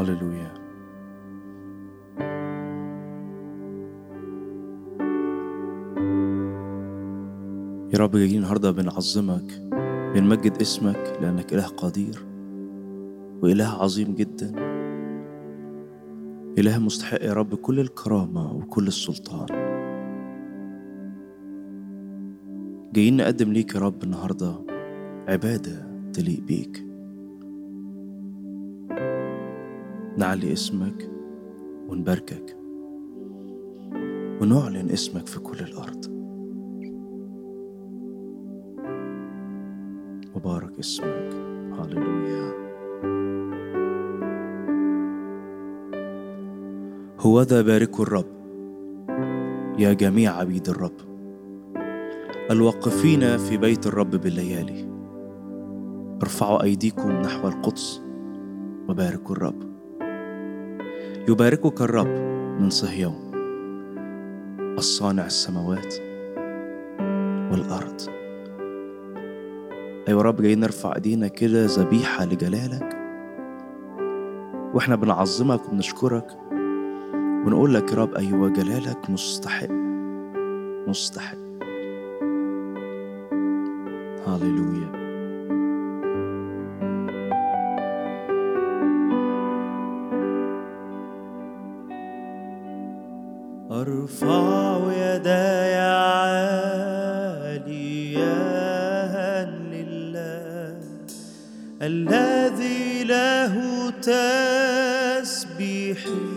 هاللويا يا رب جايين النهارده بنعظمك بنمجد اسمك لأنك إله قدير وإله عظيم جدا إله مستحق يا رب كل الكرامة وكل السلطان جايين نقدم ليك يا رب النهارده عبادة تليق بيك نعلي اسمك ونباركك ونعلن اسمك في كل الأرض مبارك اسمك هللويا هو ذا باركوا الرب يا جميع عبيد الرب الواقفين في بيت الرب بالليالي ارفعوا أيديكم نحو القدس وباركوا الرب يباركك الرب من صهيون الصانع السماوات والأرض أيوة رب جايين نرفع ايدينا كده ذبيحة لجلالك واحنا بنعظمك وبنشكرك ونقول لك يا رب أيوة جلالك مستحق مستحق هاليلويا أرفع يداي عاليا لله الذي له تسبيحي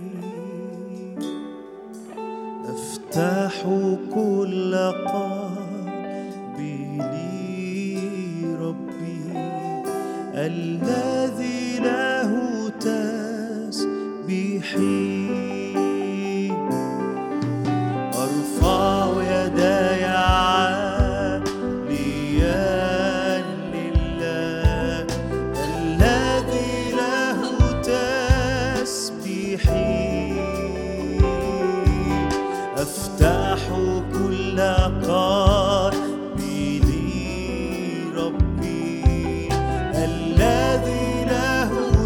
أفتح كل قلبي لربي الذي له تسبيحي أرفع يداي عاليا لله الذي له تسبيحي أفتح كل قلبي لربي الذي له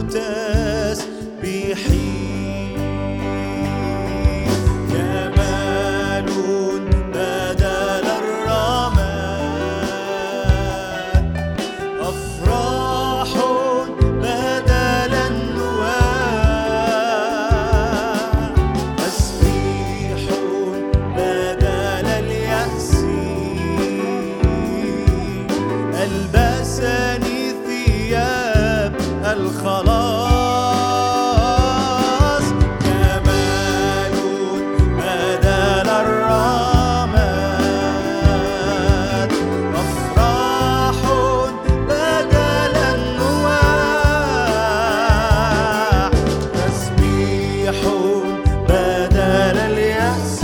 تسبيحي جمال بدل الرماد أفراح بدل النواح تسبيح بدل اليأس ألبسني ثياب الخلاص جمال بدل الرماد أفراح بدل النواح تسبيح بدل اليأس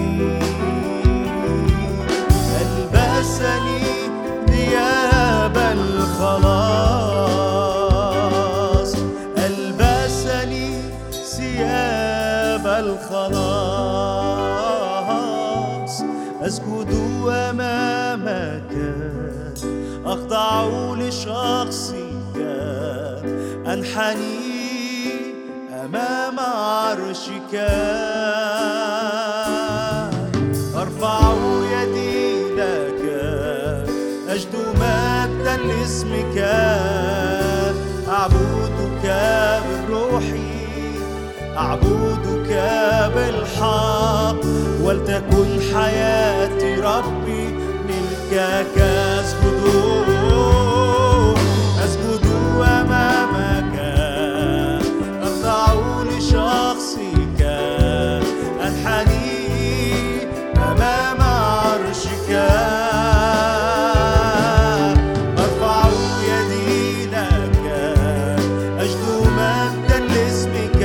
ألبسني ثياب الخلاص ألبسني ثياب الخلاص أسجد أمامك أخضع لشخصك أنحني أمام عرشك أرفع يدي لك أجد مجدا لاسمك أعبدك بالروح أعبدك بالحق ولتكن حياتي ربي ملكك أسجد أسجد أمامك أخضع لشخصك أنحني أمام عرشك أرفع يدي لك أجد مجدا لاسمك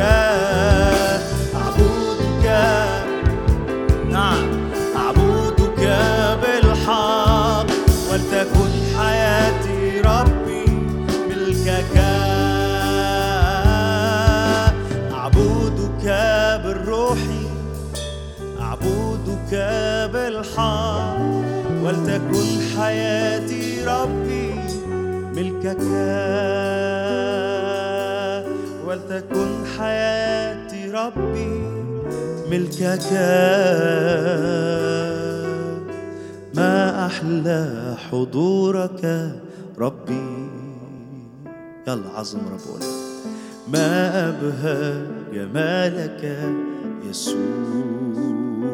أعبدك نعم أعبدك بالحق ولتكن حياتي ربي ملكك أعبدك بالروح أعبدك بالحق ولتكن حياتي ربي ملكك ولتكن حياتي ربي ملكك ما أحلى حضورك ربي يلا عظم رب قول ما أبهى جمالك يسوع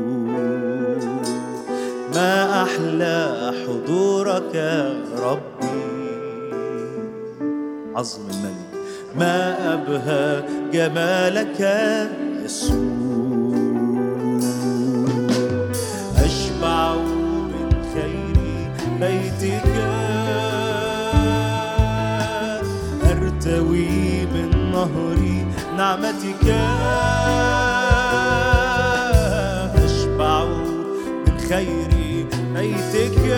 ما أحلى حضورك ربي عظم الملك ما أبهى جمالك يسوع أشبع من خير بيتك أرتوي من نهر نعمتك أشبع من خير بيتك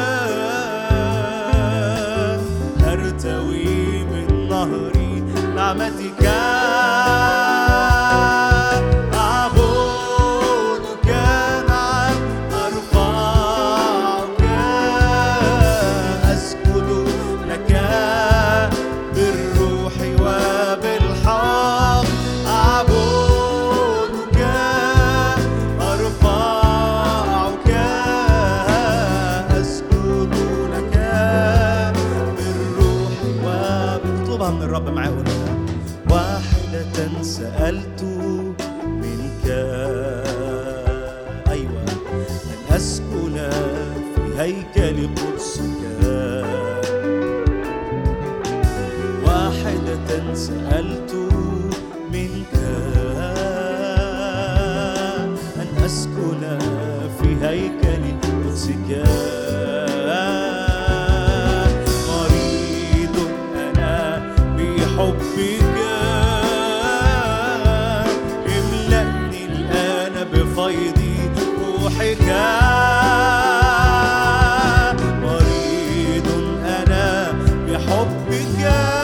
أرتوي من نهر نعمتك أعبدك نعم أرفعك أسجد لك بالروح وبالحق أعبدك أرفعك أسجد لك بالروح وبالطوبة من الرب معايا قول لها. واحدة سألت منك أيوة أن أسكن في هيكل قدسك واحدة سألت منك أن أسكن في هيكل قدسك مريض أنا بحبك املأني الآن بفيض روحك مريض أنا بحبك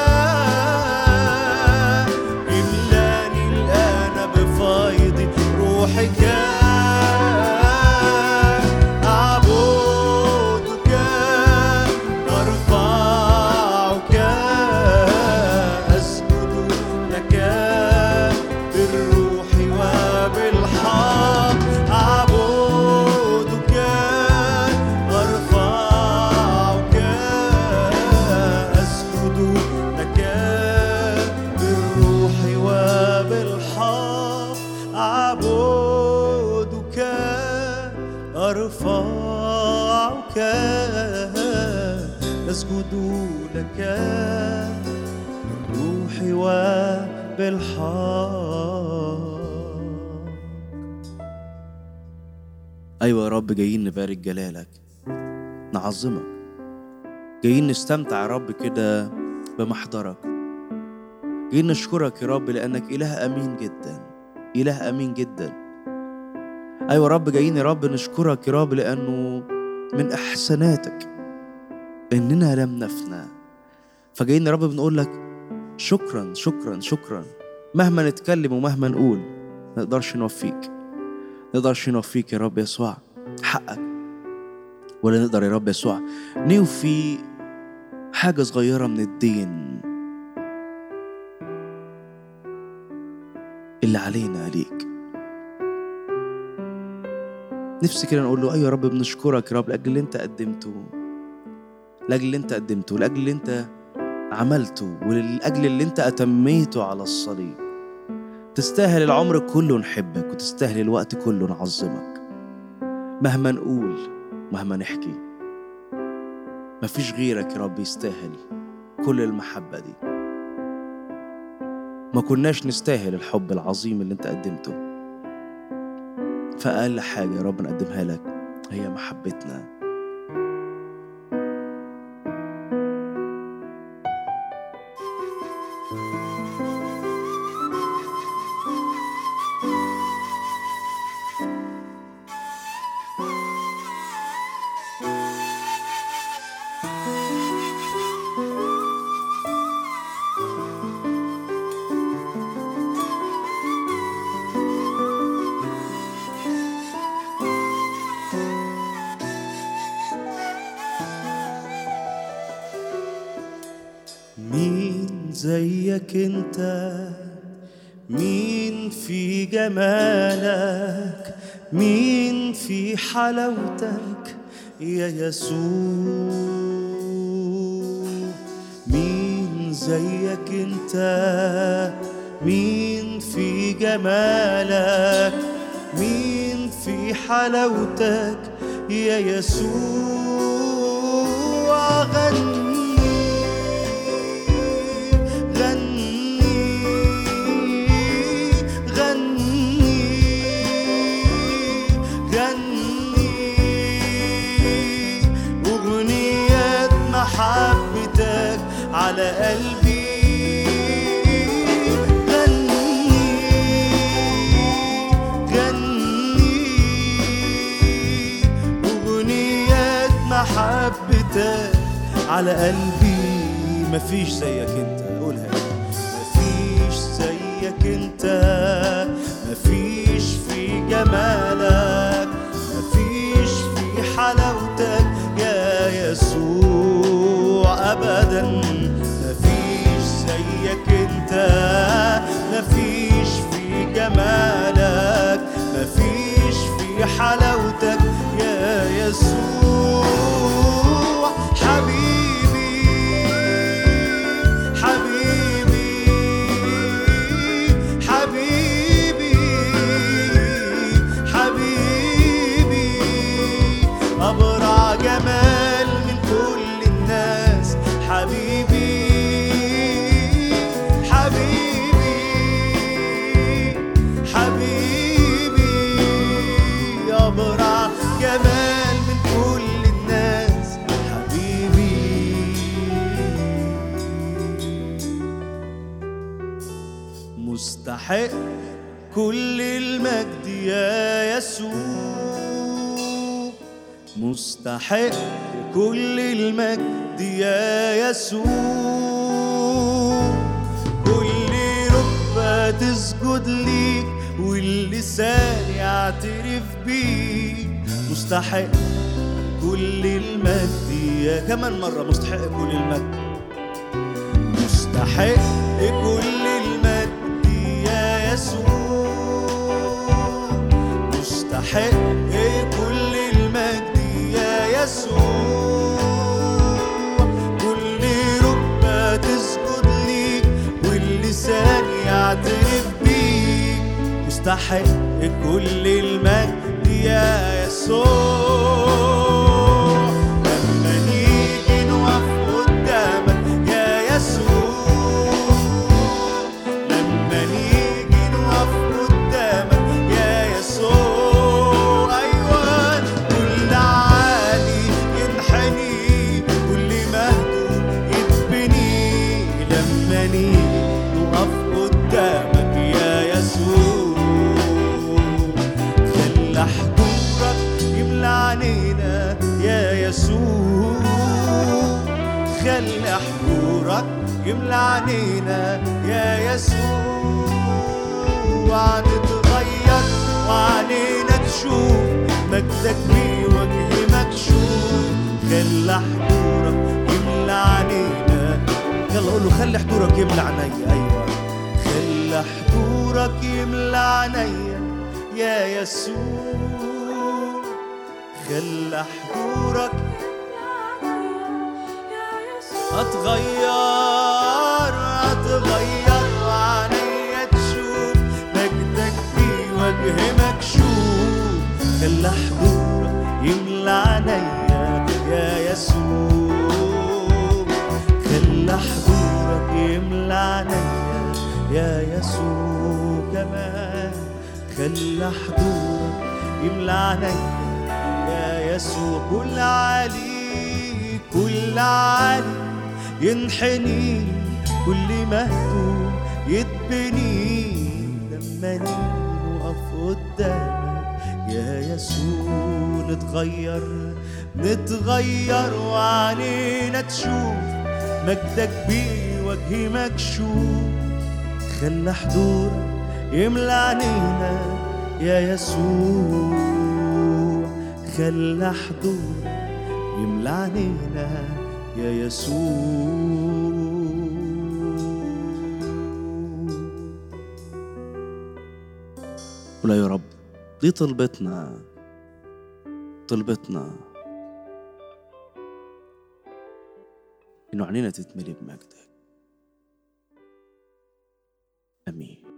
املأني الآن بفيض روحك أعبدك أرفعك أسجد لك بالروح وبالحق أعبدك أرفعك أسجد لك بالروح وبالحق أعبدك أرفعك أسجد لك بالروح وبالحق أيوة يا رب جايين نبارك جلالك نعظمك جايين نستمتع يا رب كده بمحضرك جايين نشكرك يا رب لأنك إله أمين جدا إله أمين جدا أيوة يا رب جايين يا رب نشكرك يا رب لأنه من إحساناتك إننا لم نفنى فجايين يا رب بنقول لك شكرا شكرا شكرا مهما نتكلم ومهما نقول ما نقدرش نوفيك نقدرش نوفيك يا رب يسوع حقك ولا نقدر يا رب يسوع نوفي حاجة صغيرة من الدين اللي علينا عليك نفسي كده نقول له ايوه يا رب بنشكرك يا رب لاجل اللي انت قدمته لاجل اللي انت قدمته لاجل اللي انت عملته ولاجل اللي انت اتميته على الصليب تستاهل العمر كله نحبك وتستاهل الوقت كله نعظمك مهما نقول مهما نحكي مفيش غيرك يا رب يستاهل كل المحبة دي ما كناش نستاهل الحب العظيم اللي انت قدمته فأقل حاجة يا رب نقدمها لك هي محبتنا مين زيك انت مين في جمالك مين في حلاوتك يا يسوع مين زيك انت مين في جمالك مين في حلاوتك يا يسوع غني غني غني غني أغنية محبتك على قلبي غني غني أغنية محبتك على قلبي مفيش زيك انت قولها مفيش زيك انت مفيش في جمالك مفيش في حلاوتك يا يسوع ابدا مفيش زيك انت مفيش في جمالك مفيش في حلاوتك يا يسوع حبيبي حبيبي حبيبي حبيبي أبرع جمال من كل الناس حبيبي حبيبي حبيبي أبرع جمال من كل الناس حبيبي مستحق كل المجد يا يسوع مستحق كل المجد يا يسوع كل ركبة تسجد ليك واللسان يعترف بيك مستحق كل المجد يا كمان مرة مستحق كل المجد مستحق كل المجد يا يسوع مستحق كل المجد يا يسوع كل ركبة تسجد ليك واللسان يعترف بيك مستحق كل المجد يا يسوع لما نيجي نقف قدامك يا يسوع لما نيجي نقف قدامك يا يسوع أيوة كل عالي ينحني كل مهدوم يتبني لما نيجي نقف قدامك يا يسوع خلى حضورك يملى عينينا يا يسوع خلى حضورك يملى عينينا يا يسوع نتغير وعينينا تشوف مجدك بوجه مكشوف خلى حضورك يملى عينينا يلا قول له خلي حضورك يملى عينيا ايوه خلى حضورك يملى عينيا يا يسوع خلى حضورك اتغير اتغير وعينيا تشوف مجدك بوجه مكشوف خلى حضورك يملى عينيا يا يسوع خلى حضورك يملى عينيا يا يسوع كمان خلى حضورك يملى عينيا يا يسوع كل عالي كل عالي ينحني كل مهدوم يتبني لما نيجي نقف قدامك يا يسوع نتغير نتغير وعينينا تشوف مجدك بوجه مكشوف خلى حضورك يملى عينينا يا يسوع خلى حضورك يملى عينينا يا يسوع ولا يا رب دي طلبتنا طلبتنا إنه عنينا تتملي بمجدك آمين